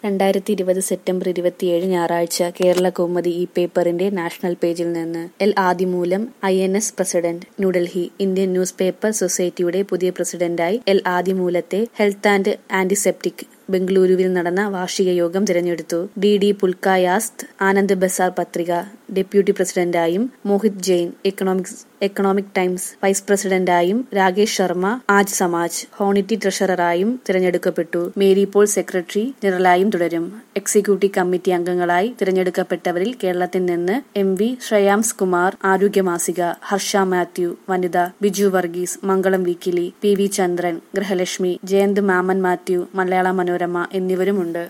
രണ്ടായിരത്തി ഇരുപത് സെപ്റ്റംബർ ഇരുപത്തിയേഴ് ഞായറാഴ്ച കേരള കൗമുദി ഈ പേപ്പറിന്റെ നാഷണൽ പേജിൽ നിന്ന് L Adimoolam I N S president New Delhi Indian news paper സൊസൈറ്റിയുടെ പുതിയ പ്രസിഡന്റായി എൽ ആദിമൂലത്തെ ഹെൽത്ത് ആൻഡ് ആന്റിസെപ്റ്റിക് ബംഗളൂരുവിൽ നടന്ന വാർഷിക യോഗം തിരഞ്ഞെടുത്തു D D Purkayastha Anand Bazar Patrika deputy പ്രസിഡന്റായും Mohit Jain economics economic times vice പ്രസിഡന്റായും രാകേഷ് ശർമ്മ ആജ് സമാജ് ഹോണിറ്റി ട്രഷററായും തിരഞ്ഞെടുക്കപ്പെട്ടു മേരി പോൾ സെക്രട്ടറി ജനറലായും തുടരും എക്സിക്യൂട്ടീവ് കമ്മിറ്റി അംഗങ്ങളായി തിരഞ്ഞെടുക്കപ്പെട്ടവരിൽ കേരളത്തിൽ നിന്ന് M V Shreyams Kumar Arogyamasika Harsha Mathew Vanitha Biju Varghese Mangalam weekly P V Chandran Grihalakshmi Jayant Mammen Mathew മലയാള മനോരമ എന്നിവരുമുണ്ട്